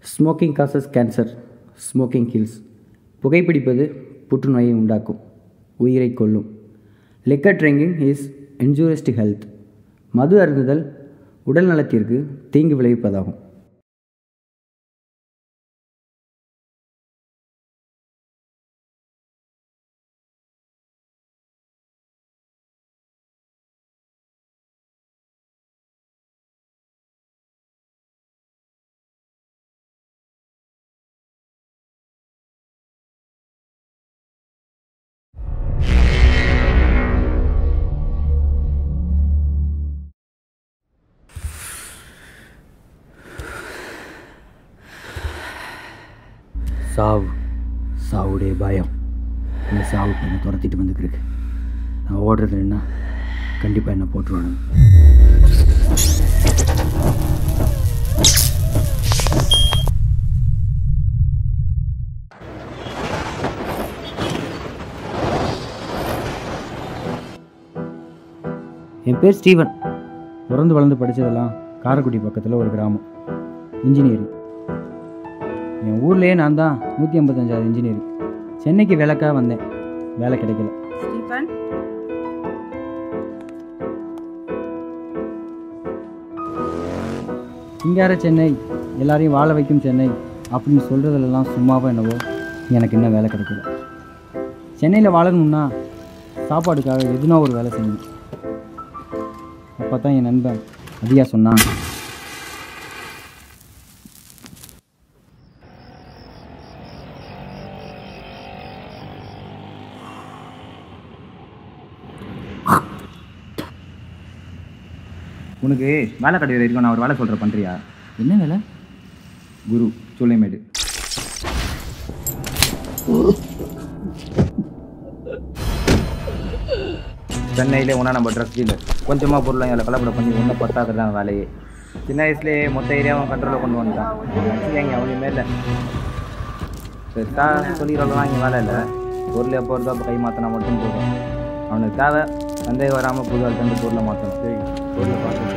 Smoking causes cancer smoking kills புகைப்பிடிப்பது புற்றுநோயை உண்டாக்கும் உயிரை கொல்லும் liquor drinking is injurious to health மது அருந்துதல் உடல் நலத்திற்கு தீங்கு விளைவிப்பதாகும் சாவு சாவுடைய பயம் இந்த சாவுக்கு என்னை துரத்திட்டு வந்துக்கிருக்கு நான் ஓடுறது என்ன கண்டிப்பாக என்ன போட்டுருவானுங்க என் பேர் ஸ்டீவன் பிறந்து வளர்ந்து படித்ததெல்லாம் காரைக்குடி பக்கத்தில் ஒரு கிராமம் இன்ஜினியரிங் என் ஊர்லேயே நான் தான் நூற்றி ஐம்பத்தஞ்சாவது இன்ஜினியரிங் சென்னைக்கு வேலைக்காக வந்தேன் வேலை கிடைக்கல ஸ்டீஃபன் இங்கார சென்னை எல்லாரையும் வாழ வைக்கும் சென்னை அப்படின்னு சொல்கிறதுலலாம் சும்மாவோ என்னவோ எனக்கு இன்னும் வேலை கிடைக்கல சென்னையில் வாழணும்னா சாப்பாடுக்காக எதுனா ஒரு வேலை செய்யணும் அப்போ தான் என் நண்பன் அதியா சொன்னான் உனக்கு வேலை கிடைக்கிற வரைக்கும் நான் ஒரு வேலை சொல்கிறேன் பண்ணுறியா என்ன வேலை குரு சூளைமேடு சென்னையிலே ஒன்றா நம்ம ட்ரக் டீலர் கொஞ்சமாக பொருளை அதில் கலப்படம் பண்ணி ஒன்றும் பத்தாக்குறது தான் வேலையே சின்ன வயசுலேயே மொத்த ஏரியாவும் கண்ட்ரோலில் கொண்டு வந்துட்டான் எங்கே அவனுமே இல்லை பெருசா சொல்லிடுறதுலாம் இங்கே வேலை இல்லை பொருள் எப்போ வருதோ அப்போ கை மாற்றினா மட்டும் போதும் அவனுக்கு தேவை சந்தேகம் வராமல் புது ஆள் தந்து பொருளை மாற்றணும் சரி பொருளை பார்த்து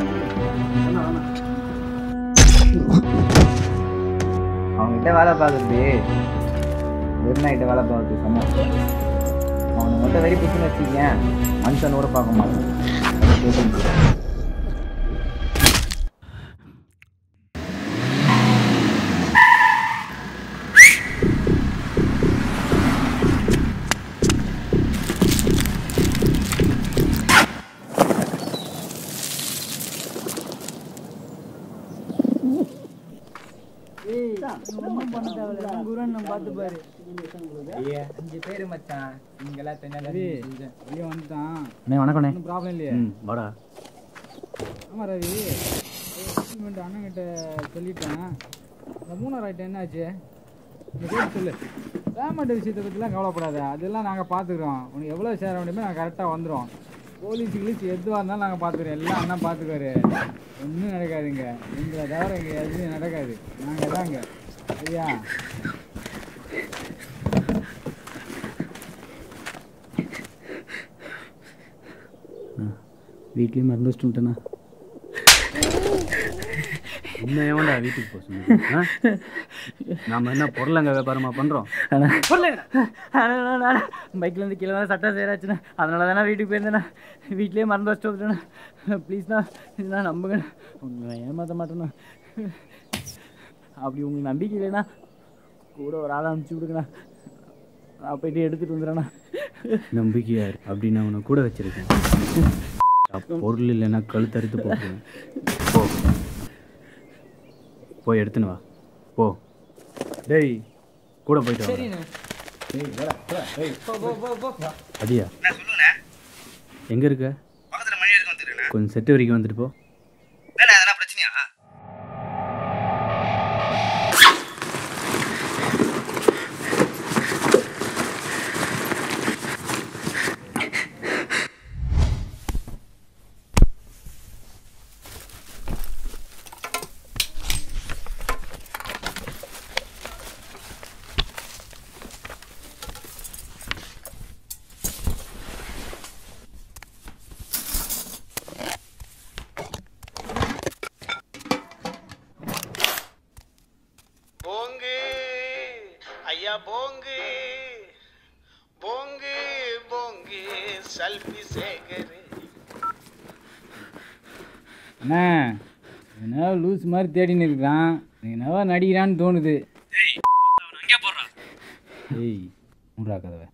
அவங்ககிட்ட வேலை பார்க்குறது வெறுநாயிட்ட வேலை பார்க்குறது சமம் அவனை மட்டும் வெறி பிடிச்சுன்னு வச்சுக்கேன் மனுஷனோட பார்க்க மாட்டான் அதை கேட்க முடியாது. அஞ்சு பேர் மச்சான் இங்கெல்லாம் தனியாக ஐயோ வந்துட்டான் அண்ணே வணக்கண்ணே ஒன்றும் ப்ராப்ளம் இல்லையே ம் வாடா ஆமாம் ரவி எஸ்டிமேட் அண்ணன்கிட்ட சொல்லிட்டேன் இந்த மூணார் ஐட்டம் என்னாச்சு நீ கேட்டு சொல்லு பேமெண்ட் விஷயத்தை பற்றிலாம் கவலைப்படாத அதெல்லாம் நாங்கள் பார்த்துக்குறோம் உனக்கு எவ்வளோ சேர வேண்டியமோ நாங்கள் கரெக்டாக வந்துடும் போலீஸ் கிலீஸ் எதுவாக இருந்தாலும் நாங்கள் பார்த்துக்குறோம் எல்லாம் அண்ணன் பார்த்துக்குவாரு ஒன்றும் நடக்காதுங்க எங்களை தவிர இங்கே எதுவுமே நடக்காது நாங்கள் தாங்க சரியா வீட்லேயும் மறந்து வச்சுட்டுண்ணா இன்னும் எவன்டா வீட்டுக்கு போக சொன்னது நாம என்ன பொருளங்க வியாபாரமா பண்றோம் பைக்லேருந்து கீழே தான் சட்டம் சேராச்சுண்ணே அதனால தானே வீட்டுக்கு போயிருந்தேண்ணா வீட்லேயே மறந்து வச்சுட்டு வந்துட்டேண்ணா ப்ளீஸ்ண்ணா இதுண்ணா நம்புங்க உங்களை நான் ஏமாற்ற மாட்டேண்ணா அப்படி உங்களுக்கு நம்பிக்கை இல்லைண்ணா கூட ஒரு ஆளை அனுப்பிச்சி விடுங்கண்ணா நான் போயிட்டு எடுத்துகிட்டு வந்துடுறேண்ணா நம்பிக்கையா இரு. அப்படி நான் உன்னை கூட வச்சிருக்கேன் அப்ப பொருள் இல்லைன்னா கழுத்தறுத்து போட்டுருவேன் போ போய் எடுத்துன்னு வா போ டேய் கூட போயிட்டு வா அதியா எங்க இருக்க பக்கத்தில் மணி வரைக்கும் வந்துடுறேன் கொஞ்சம் செட்டு வரைக்கும் வந்துட்டு போ வேலை எதனா பிரச்சனையா போங்கு போங்கு போங்கு சல்பி சேகரு அண்ணா என்னவோ லூஸ் மாதிரி தேடின்னு இருக்கிறான் என்னவோ நடிக்கிறான்னு தோணுது ஏய் மூன்றா கதவை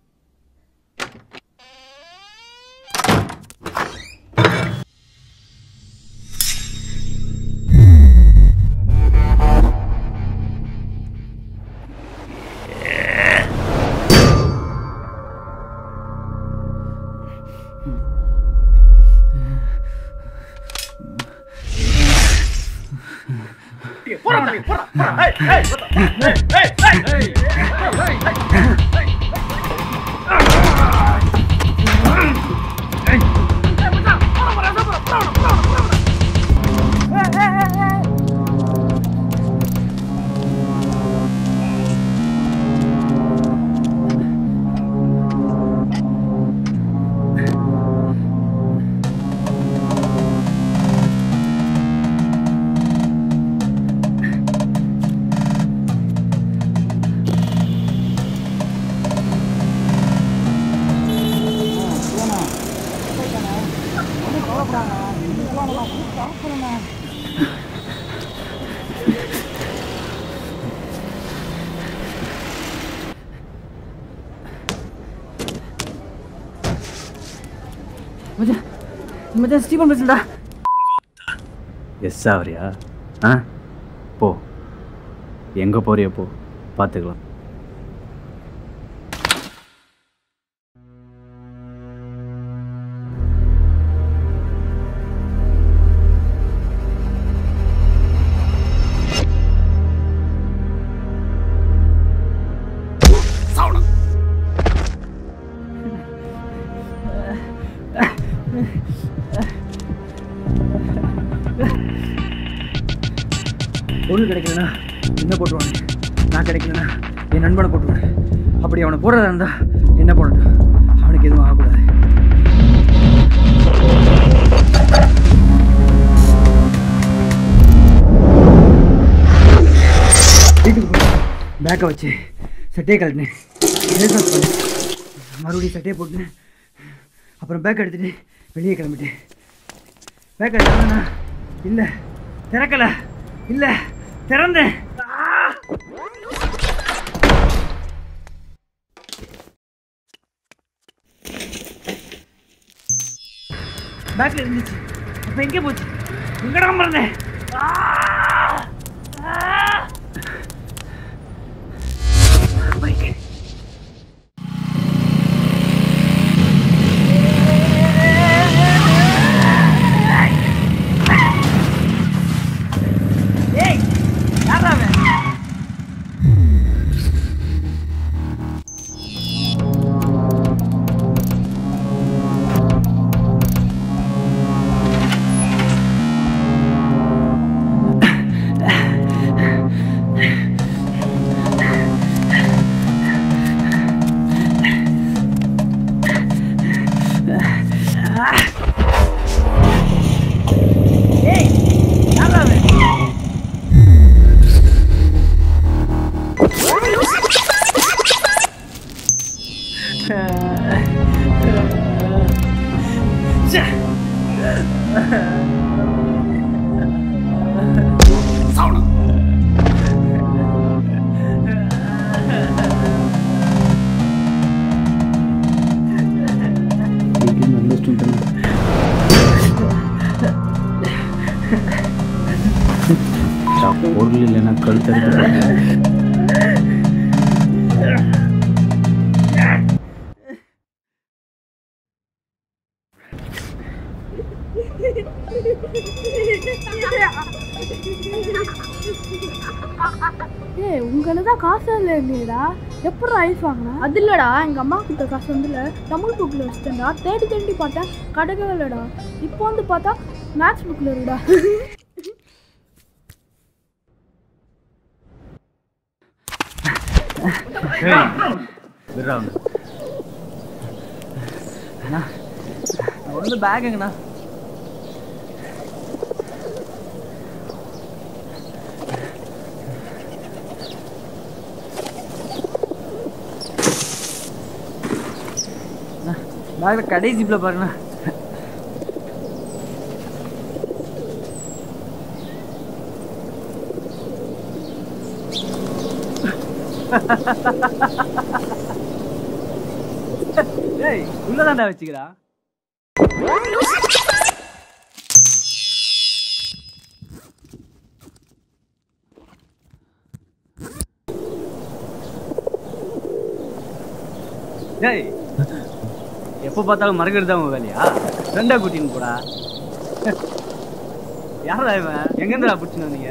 மச்சான் மச்சான் ஸ்டீபன் பேசுடா எஸ் ஆவறியா ஆ போ எங்கே போறியோ போ பார்த்துக்கலாம் பொருள் கிடைக்கலனா என்ன போட்டுருவாங்க நான் கிடைக்கலனா என் நண்பனை போட்டுருவேன் அப்படி அவனை போடுறதா இருந்தா என்ன போடட்டும் அவனுக்கு எதுவும் ஆகக்கூடாது வீட்டுக்கு போய் பேக்கை வச்சு சட்டையை கழட்டினேன் ஃபேஸ் வாஷ் பண்ணேன் மறுபடியும் சட்டையை போட்டுனேன் அப்புறம் பேக் எடுத்துட்டு வெளியே கிளம்பிட்டேன் பேக்கை திறந்தேனா இல்லை திறக்கல இல்லை திறந்தேன் பேக்ல இருந்துச்சு அப்ப எங்கே போச்சு எங்கடா மறந்தேன் பைக் ஏய் யாரா அவன் ஏய் யாரா அவன் வீட்டில் நல்ல ஸ்டூடெண்ட் பொருள் இல்லைன்னா கழுத்தறுத்து போட்டுருவேன். ஏய் உங்களை தான் காசு இல்லை இல்லையடா எப்படி ஐஸ் வாங்கினா அது இல்லைடா எங்கள் அம்மா கிட்ட காசு வந்துல தமிழ் புக்கில் வச்சுட்டேன்டா தேடி தேடி பார்த்தேன் கிடைக்கவே இல்லைடா இப்போ வந்து பார்த்தா மேத்ஸ் புக்கில் இருக்குடா விட்றா அவனை. ஒன்று பேக்குங்கண்ணா பேக்கில் கடைசி ஜிப்பில் பாருண்ணா ஏய் உள்ளதாண்டா வச்சுக்கிறா டேய் எப்போ பார்த்தாலும் மறக்கிறது தான் உன் வேலையா ரெண்டா குட்டின்னு போடா யாரா இவன் எங்கேருந்துடா பிடிச்சின்னு வந்தீங்க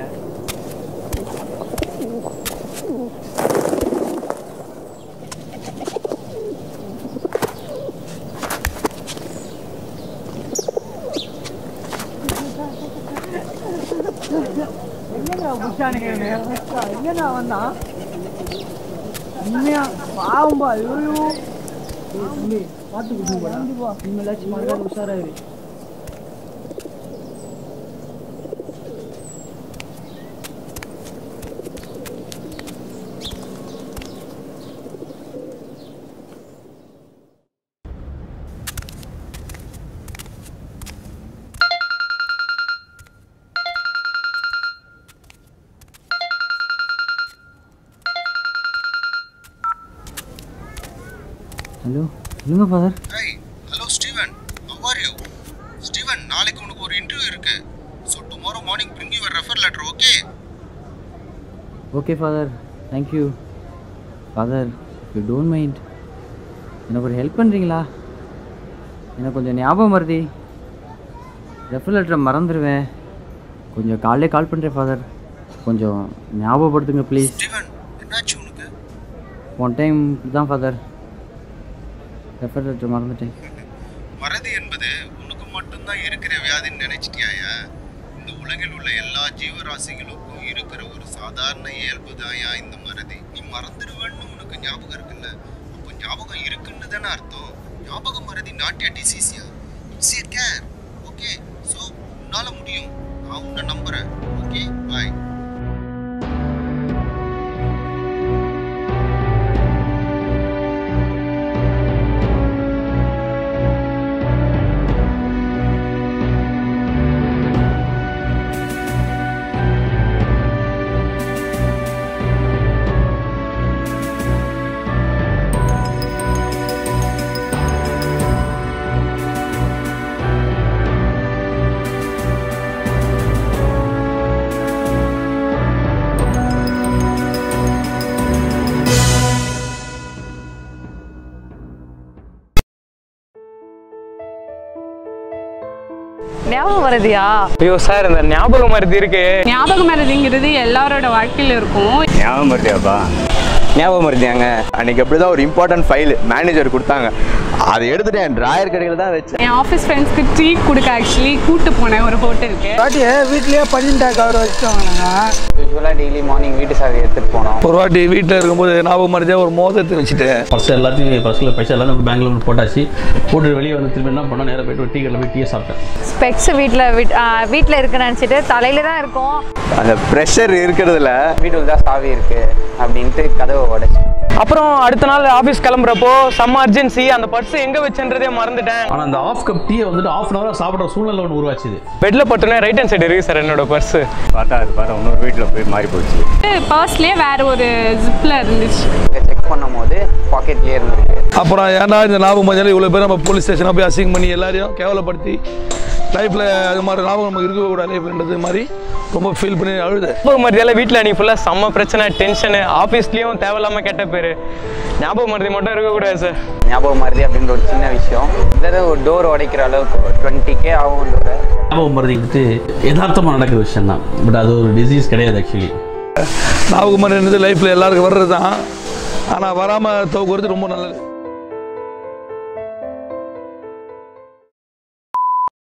எங்கடா புடிச்சானுங்க எங்கடா வந்தான் உண்மையா பாவம்பா ஐயோ தம்பி பார்த்து கொடுங்க கண்டிப்பா இனிமேலாச்சும் மறக்காத உஷாராயிரு ஹலோ சொல்லுங்க father hi hello Steven how are you Steven நாளைக்கு உனக்கு ஒரு இன்டர்வியூ இருக்கு so tomorrow morning bring you a refer letter okay okay father thank you father you don't mind எனக்கு ஒரு ஹெல்ப் பண்ணுறீங்களா எனக்கு கொஞ்சம் ஞாபகம் வருதி ரெஃபர் லெட்டரை மறந்துடுவேன் கொஞ்சம் காலையிலே கால் பண்ணுறேன் ஃபாதர் கொஞ்சம் ஞாபகப்படுத்துங்க ப்ளீஸ் ஸ்டீவன் என்னாச்சு உனக்கு ஒன் டைம் இதுதான் ஃபாதர் ரெஃபர் லெட்டர் மறந்துட்டேன் மறதி என்பது உனக்கு மட்டும்தான் இருக்கிற வியாதின்னு நினைச்சிட்டியாயா இந்த உலகில் உள்ள எல்லா ஜீவராசிகளுக்கும் இருக்கிற ஒரு சாதாரண இயல்பு தாயா இந்த மறதி நீ மறந்துடுவேன்னு உனக்கு ஞாபகம் இருக்குல்ல அப்போ ஞாபகம் இருக்குன்னு தானே அர்த்தம் ஞாபக மறதி நாட்டிய டிசீஸியா it's a care okay so உன்னால முடியும் நான் உன்னை நம்புறேன் ஓகே பாய் ஞாபகம் வருதியா ஐயோ சார் இந்த ஞாபகம் மருதி இருக்கு ஞாபகம் மருதிங்கிறது எல்லாரோட வாழ்க்கையில இருக்கும் ஞாபகம் வருதியாப்பா ஞாபகம் வருதியாங்க அன்னைக்கு அப்படிதான் ஒரு இம்பார்ட்டன்ட் ஃபைல் மேனேஜர் கொடுத்தாங்க அதை எடுத்துட்டு என் டிராயர் கடையில் தான் வச்சேன் என் ஆஃபீஸ் ஃப்ரெண்ட்ஸ்க்கு ட்ரீட் கொடுக்க ஆக்சுவலி கூட்டு போனேன் ஒரு ஹோட்டலுக்கு பாட்டியை வீட்லயே பன்னிண்டா கவர் வச்சுட்டோங்க நாங்கள் யூஸ்வலாக டெய்லி மார்னிங் வீட்டு சாவி எடுத்துகிட்டு போனோம் ஒரு வாட்டி வீட்டில் இருக்கும்போது ஞாபகம் மறதியாக ஒரு மோதத்தை வச்சுட்டேன் பர்ஸ் எல்லாத்தையும் பர்ஸில் பைசா எல்லாம் நம்ம பேங்க்ல ஒன்று போட்டாச்சு போட்டு வெளியே வந்து திரும்பி என்ன பண்ணோம் நேராக போயிட்டு ஒரு டீ கடையில் போய் டீயை சாப்பிட்டேன் ஸ்பெக்ஸ் வீட்டில் வீட்டில் இருக்குன்னு நினச்சிட்டு தலையில தான் இருக்கும் அந்த ப்ரெஷர் இருக்கிறதுல வீட்டுக்கு தான் சாவி இருக்கு அப்படின்ட்டு கதவை உடைச்சு அப்புறம் அடுத்த நாள் ஆபீஸ் கிளம்புறப்போ செம்ம அர்ஜென்சி அந்த பர்ஸ் எங்க வச்சேன்றதே மறந்துட்டேன் ஆனால் அந்த ஆஃப் கப் டீயை வந்துட்டு ஆஃப் அன் ஹவராக சாப்பிட்ற சூழ்நிலை ஒன்று உருவாச்சுது பெட்ல பட்டுனே ரைட் ஹேண்ட் சைடு இருக்கு சார் என்னோட பர்ஸ் பார்த்தா அது பார்த்தா இன்னொரு வீட்டில் போய் மாறி போச்சு பர்ஸ்லயே வேற ஒரு ஜிப்ல இருந்துச்சு செக் பண்ணும்போது பாக்கெட்லேயே இருந்திருக்கு அப்புறம் ஏன்டா இந்த ஞாபகம் மஞ்சள் இவ்வளோ பேர் நம்ம போலீஸ் ஸ்டேஷனாக போய் அசிங் பண்ணி எல்லாரையும் கேவலப்படுத்தி லைஃப்பில் அது மாதிரி ஞாபகம் நமக்கு இருக்கக்கூடாது லைஃப்ன்றது மாதிரி ரொம்ப ஃபீல் பண்ணி அழுது ஞாபக மருதியால வீட்டில் அன்னைக்கு ஃபுல்லாக செம்ம பிரச்சனை டென்ஷனு ஆஃபீஸ்லேயும் தேவையில்லாம கெட்ட பேர் ஞாபக மருதி மட்டும் இருக்கக்கூடாது சார் ஞாபகம் மறதி அப்படின்ற ஒரு சின்ன விஷயம் இந்த ஒரு டோர் உடைக்கிற அளவுக்கு டுவெண்ட்டி கே ஆகும்ன்ற ஞாபகம் மறதி வந்துட்டு யதார்த்தமாக நடக்கிற விஷயம் தான் பட் அது ஒரு டிசீஸ் கிடையாது ஆக்சுவலி ஞாபகம் மறதின்றது லைஃப்பில் எல்லாருக்கும் வர்றது தான் ஆனால் வராமல் தோக்குறது ரொம்ப நல்லது